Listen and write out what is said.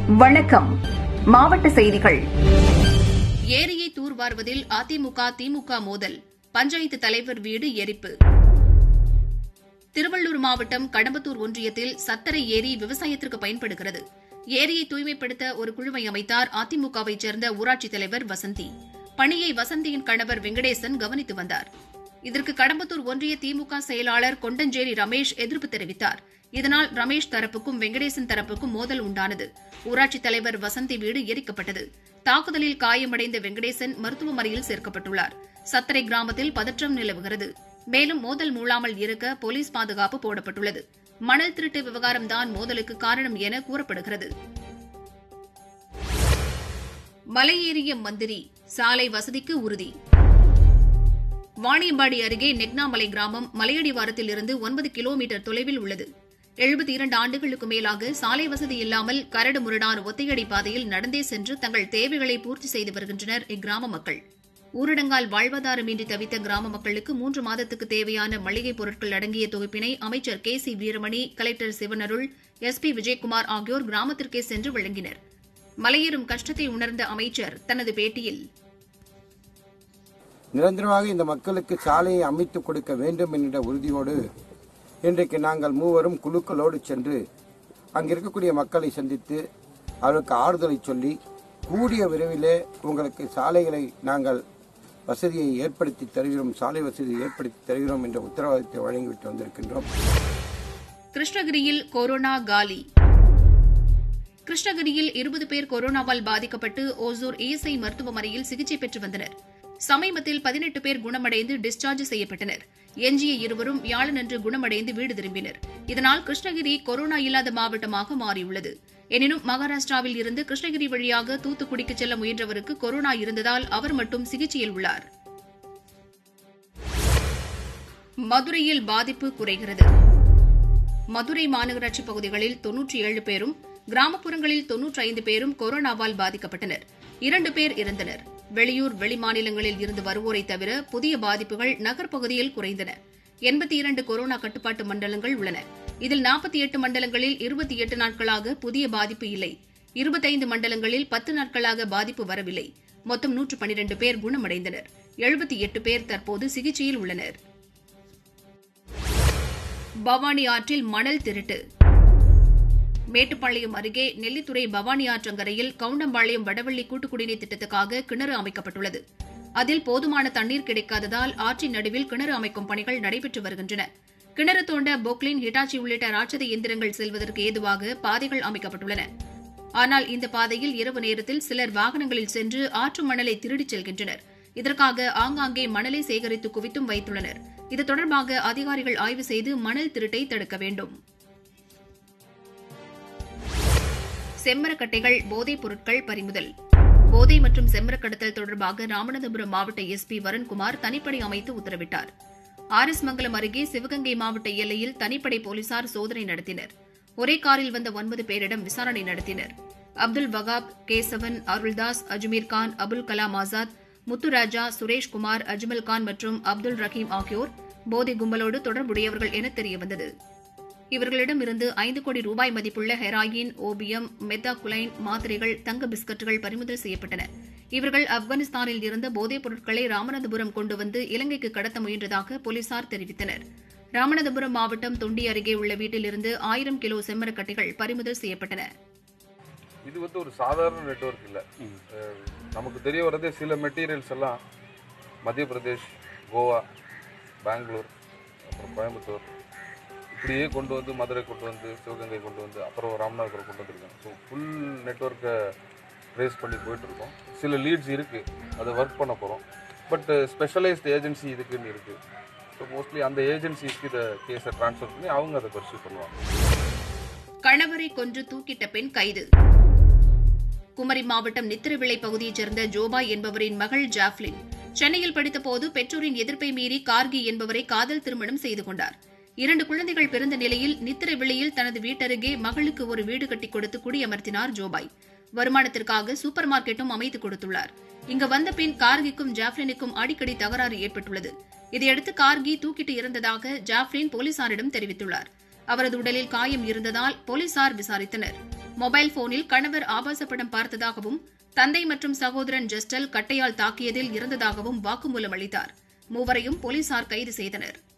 வணக்கம் மாவட்ட செய்திகள் ஏரியை தூர்வாருவதில் அதிமுக திமுக மோதல் பஞ்சாயத்து தலைவர் வீடு எரிப்பு திருவள்ளூர் மாவட்டம் கடம்பத்தூர் ஒன்றியத்தில் சத்தரை ஏரி விவசாயத்திற்கு பயன்படுகிறது ஏரியை தூய்மைப்படுத்த ஒரு குழுவை அமைத்தார் அதிமுகவைச் சேர்ந்த ஊராட்சித் தலைவர் வசந்தி பணியை வசந்தியின் கணவர் வெங்கடேசன் கவனித்து வந்தார் இதற்கு கடம்பத்தூர் ஒன்றிய திமுக செயலாளர் கொண்டஞ்சேரி ரமேஷ் எதிர்ப்பு தெரிவித்தார் இதனால் ரமேஷ் தரப்புக்கும் வெங்கடேசன் தரப்புக்கும் மோதல் உண்டானது ஊராட்சித் தலைவர் வசந்தி வீடு எரிக்கப்பட்டது தாக்குதலில் காயமடைந்த வெங்கடேசன் மருத்துவமனையில் சேர்க்கப்பட்டுள்ளார் சத்தரை கிராமத்தில் பதற்றம் நிலவுகிறது மேலும் மோதல் மூளாமல் இருக்க போலீஸ் பாதுகாப்பு போடப்பட்டுள்ளது மணல் திருட்டு விவகாரம்தான் மோதலுக்கு காரணம் என கூறப்படுகிறது மலையேறிய மந்திரி சாலை வசதிக்கு உறுதி வாணியம்பாடி அருகே நெக்னாமலை கிராமம் மலையடிவாரத்தில் இருந்து ஒன்பது கிலோமீட்டர் தொலைவில் உள்ளது எழுபத்தி இரண்டு ஆண்டுகளுக்கு மேலாக சாலை வசதி இல்லாமல் கரடு முரடான ஒத்தையடி பாதையில் நடந்தே சென்று தங்கள் தேவைகளை பூர்த்தி செய்து வருகின்றனர் இக்கிராம மக்கள் ஊரடங்கால் வாழ்வாதாரமின்றி தவித்த கிராம மக்களுக்கு மூன்று மாதத்துக்கு தேவையான மளிகைப் பொருட்கள் அடங்கிய தொகுப்பினை அமைச்சர் K C Veeramani collector Sivanarul S P Vijayakumar ஆகியோர் கிராமத்திற்கே சென்று வழங்கினர் மலையேறும் கஷ்டத்தை உணர்ந்த அமைச்சர் தனது பேட்டியில் நிரந்தரமாக இந்த மக்களுக்கு சாலையை அமைத்துக் கொடுக்க வேண்டும் என்கிற உறுதியோடு இன்றைக்கு நாங்கள் மூவரும் குழுக்களோடு சென்று அங்கு இருக்கக்கூடிய மக்களை சந்தித்து அவர்களுக்கு ஆறுதலை சொல்லி கூடிய விரைவிலே உங்களுக்கு சாலைகளை நாங்கள் வசதியை ஏற்படுத்தி தருகிறோம் சாலை வசதியை ஏற்படுத்தி தருகிறோம் என்ற உத்தரவாதத்தை வழங்கிவிட்டு வந்திருக்கின்றோம் கிருஷ்ணகிரியில் கொரோனா காலி கிருஷ்ணகிரியில் இருபது பேர் கொரோனாவால் பாதிக்கப்பட்டு ஓசூர் இஎஸ்ஐ மருத்துவமனையில் சிகிச்சை பெற்று வந்தனர் சமீபத்தில் பதினெட்டு பேர் குணமடைந்து டிஸ்சார்ஜ் செய்யப்பட்டனர் எஞ்சிய இருவரும் வியாழனன்று குணமடைந்து வீடு திரும்பினர் இதனால் கிருஷ்ணகிரி கொரோனா இல்லாத மாவட்டமாக மாறியுள்ளது எனினும் மகாராஷ்டிராவில் இருந்து கிருஷ்ணகிரி வழியாக தூத்துக்குடிக்கு செல்ல முயன்றவருக்கு கொரோனா இருந்ததால் அவர் மட்டும் சிகிச்சையில் உள்ளார் மதுரையில் பாதிப்பு குறைகிறது மதுரை மாநகராட்சி பகுதிகளில் தொன்னூற்றி ஏழு பேரும் கிராமப்புறங்களில் தொன்னூற்றி ஐந்து பேரும் கொரோனாவால் பாதிக்கப்பட்டனர் இரண்டு பேர் இறந்தனர் வெளியூர் வெளிமாநிலங்களில் இருந்து வருவோரை தவிர புதிய பாதிப்புகள் நகர்ப்பகுதியில் குறைந்தன எண்பத்தி இரண்டு கொரோனா கட்டுப்பாட்டு மண்டலங்கள் உள்ளன இதில் நாற்பத்தி எட்டு மண்டலங்களில் இருபத்தி எட்டு நாட்களாக புதிய பாதிப்பு இல்லை இருபத்தைந்து மண்டலங்களில் பத்து நாட்களாக பாதிப்பு வரவில்லை மொத்தம் நூற்று பனிரண்டு பேர் குணமடைந்தனர் எழுபத்தி எட்டு பேர் தற்போது சிகிச்சையில் உள்ளனர் பவானி ஆற்றில் மணல் திருட்டு மேட்டுப்பாளையம் அருகே நெல்லித்துறை பவானி ஆற்றங்கரையில் கவுண்டம்பாளையம் வடவள்ளி கூட்டுக்குடிநீர் திட்டத்துக்காக கிணறு அமைக்கப்பட்டுள்ளது அதில் போதுமான தண்ணீர் கிடைக்காததால் ஆற்றின் நடுவில் கிணறு அமைக்கும் பணிகள் நடைபெற்று வருகின்றன கிணறு தோண்ட பொக்லின் ஹிட்டாச்சி உள்ளிட்ட ராட்சத எந்திரங்கள் செல்வதற்கு ஏதுவாக பாதைகள் அமைக்கப்பட்டுள்ளன ஆனால் இந்த பாதையில் இரவு நேரத்தில் சிலர் வாகனங்களில் சென்று ஆற்று மணலை திருடிச் செல்கின்றனர் இதற்காக ஆங்காங்கே மணலை சேகரித்து குவித்தும் வைத்துள்ளனர் இது தொடர்பாக அதிகாரிகள் ஆய்வு செய்து மணல் திருட்டை தடுக்க வேண்டும் செம்மரக்கட்டைகள் போதைப் பொருட்கள் பறிமுதல் போதை மற்றும் செம்மரக் கடத்தல் தொடர்பாக ராமநாதபுரம் மாவட்ட எஸ்பி வருண்குமார் தனிப்படை அமைத்து உத்தரவிட்டார் ஆர் எஸ் மங்கலம் அருகே சிவகங்கை மாவட்ட எல்லையில் தனிப்படை போலீசார் சோதனை நடத்தினர் ஒரே காரில் வந்த ஒன்பது பேரிடம் விசாரணை நடத்தினர் அப்துல் வகாப் கேசவன் அருள்தாஸ் அஜ்மீர் கான் அபுல் கலாம் ஆசாத் முத்துராஜா சுரேஷ்குமார் அஜ்மல் கான் மற்றும் அப்துல் ரஹீம் ஆகியோர் போதை கும்பலோடு தொடர்புடையவர்கள் என தெரியவந்தது இவர்களிடமிருந்து ஐந்து கோடி ரூபாய் மதிப்புள்ள ஹெராயின் ஓபியம் மெத்தாகுலைன் மாத்திரைகள் தங்க பிஸ்கட்டுகள் பறிமுதல் செய்யப்பட்டன இவர்கள் ஆப்கானிஸ்தானில் இருந்த போதைப் பொருட்களை ராமநாதபுரம் கொண்டு வந்து இலங்கைக்கு கடத்த முயன்றதாக போலீசார் தெரிவித்தனர் ராமநாதபுரம் மாவட்டம் தொண்டி அருகே உள்ள வீட்டிலிருந்து ஆயிரம் கிலோ செம்மரக்கட்டைகள் பறிமுதல் செய்யப்பட்டன இது வந்து ஒரு சாதாரண நெட்வொர்க் இல்லை நமக்கு தெரிய வர்றதே சில மெட்டீரியல்ஸ் எல்லாம் மத்திய பிரதேஷ் கோவா பெங்களூர் அப்புறம் கோயம்புத்தூர் இப்படியே கொண்டு வந்து மதுரை கொண்டு வந்து சிவகங்கை கொண்டு வந்து அப்புறம் ராமநாதபுரம் கொண்டு வந்திருக்காங்க ஸோ ஃபுல் நெட்ஒர்க்கை ட்ரேஸ் பண்ணி போயிட்டுருக்கோம் சில லீட்ஸ் இருக்குது அதை ஒர்க் பண்ண போகிறோம் பட் ஸ்பெஷலைஸ்ட் ஏஜென்சி இதுக்குன்னு இருக்குது ஸோ மோஸ்ட்லி அந்த ஏஜென்சிஸ்க்கு இதை கேஸை ட்ரான்ஸ்ஃபர் பண்ணி அவங்க அதை பர்சியூ பண்ணுவாங்க கணவரை கொன்று தூக்கிட்ட பெண் கைது குமரி மாவட்டம் நித்திரவிளை பகுதியைச் சேர்ந்த ஜோபாய் என்பவரின் மகள் ஜாஃப்லின் சென்னையில் படித்தபோது பெற்றோரின் எதிர்ப்பை மீறி கார்கி என்பவரை காதல் திருமணம் செய்து கொண்டார் இரண்டு குழந்தைகள் பிறந்த நிலையில் நித்திரவிளையில் தனது வீட்டருகே மகளுக்கு ஒரு வீடு கட்டிக் கொடுத்து குடியமர்த்தினார் ஜோபாய் வருமானத்திற்காக சூப்பர் மார்க்கெட்டும் அமைத்துக் கொடுத்துள்ளார் இங்கு வந்த பின் கார்கிக்கும் ஜாஃப்லினுக்கும் அடிக்கடி தகராறு ஏற்பட்டுள்ளது இதையடுத்து கார்கி தூக்கிட்டு இறந்ததாக ஜாஃப்லின் போலீசாரிடம் தெரிவித்துள்ளார் அவரது உடலில் காயம் இருந்ததால் போலீசார் விசாரித்தனர் மொபைல் போனில் கணவர் ஆபாச படம் பார்த்ததாகவும் தந்தை மற்றும் சகோதரன் ஜஸ்டல் கட்டையால் தாக்கியதில் இறந்ததாகவும் வாக்குமூலம் அளித்தார் மூவரையும் போலீசார் கைது செய்தனர்